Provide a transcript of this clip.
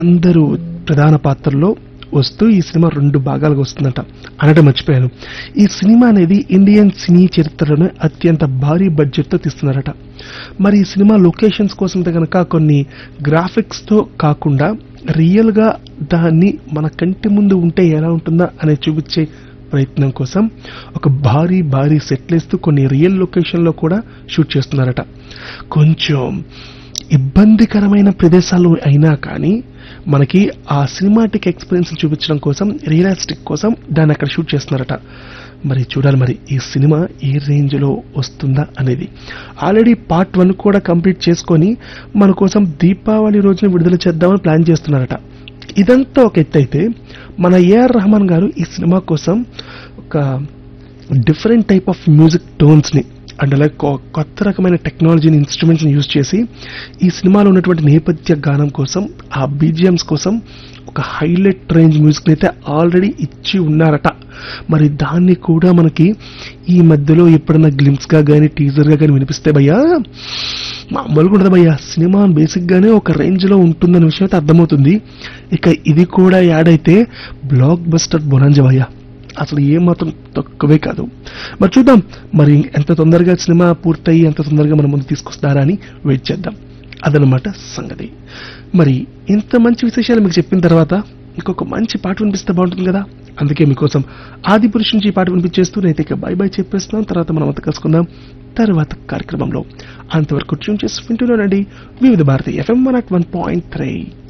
అందరూ ప్రధాన పాత్రల్లో వస్తూ ఈ సినిమా రెండు భాగాలుగా వస్తుందట అనడం మర్చిపోయాను ఈ సినిమా అనేది ఇండియన్ సినీ చరిత్రలోనే అత్యంత భారీ బడ్జెట్తో తీస్తున్నారట మరి ఈ సినిమా లొకేషన్స్ కోసం కనుక కొన్ని గ్రాఫిక్స్తో కాకుండా రియల్గా దాన్ని మన కంటి ముందు ఉంటే ఎలా ఉంటుందా అనేది చూపించే ప్రయత్నం కోసం ఒక భారీ భారీ సెట్లేస్తూ కొన్ని రియల్ లొకేషన్లో కూడా షూట్ చేస్తున్నారట కొంచెం ఇబ్బందికరమైన ప్రదేశాలు అయినా కానీ మనకి ఆ సినిమాటిక్ ఎక్స్పీరియన్స్ చూపించడం కోసం రియలిస్టిక్ కోసం దాన్ని అక్కడ షూట్ చేస్తున్నారట మరి చూడాలి మరి ఈ సినిమా ఏ రేంజ్లో వస్తుందా అనేది ఆల్రెడీ పార్ట్ వన్ కూడా కంప్లీట్ చేసుకొని మన కోసం దీపావళి రోజున విడుదల చేద్దామని ప్లాన్ చేస్తున్నారట ఇదంతా ఒక ఎత్తు అయితే మన ఏఆర్ రెహమాన్ గారు ఈ సినిమా కోసం ఒక డిఫరెంట్ టైప్ ఆఫ్ మ్యూజిక్ టోన్స్ని అండ్ అలాగే కొ- కొత్త రకమైన టెక్నాలజీని ఇన్స్ట్రుమెంట్స్ని యూజ్ చేసి ఈ సినిమాలో ఉన్నటువంటి నేపథ్య గానం కోసం ఆ బీజిఎమ్స్ కోసం ఒక హైలైట్ రేంజ్ మ్యూజిక్ని అయితే ఆల్రెడీ ఇచ్చి ఉన్నారట మరి దాన్ని కూడా మనకి ఈ మధ్యలో ఎప్పుడైనా గ్లిమ్స్గా కానీ టీజర్గా కానీ వినిపిస్తే భయ్యా మామూలుగా ఉండదు భయ్యా సినిమా బేసిక్గానే ఒక రేంజ్లో ఉంటుందన్న విషయం అయితే అర్థమవుతుంది ఇక ఇది కూడా యాడ్ అయితే బ్లాక్ బస్టర్ బొనంజ భయ్యా అసలు ఏమాత్రం తక్కువే కాదు మరి చూద్దాం మరి ఎంత తొందరగా సినిమా పూర్తయి ఎంత తొందరగా మన ముందు తీసుకొస్తారా అని వెయిట్ చేద్దాం అదనమాట సంగతి మరి ఇంత మంచి విశేషాలు మీకు చెప్పిన తర్వాత ఇంకొక మంచి పాట వినిపిస్తే బాగుంటుంది కదా అందుకే మీకోసం ఆది పురుషు నుంచి ఈ పాట వినిపించేస్తూ నేనైతే ఇక బై బై చెప్పేస్తున్నాం తర్వాత మనం అంత కలుసుకుందాం తర్వాత కార్యక్రమంలో అంతవరకు ట్యూన్ చేసి వింటున్నానండి Vividh Bharati FM one at one point three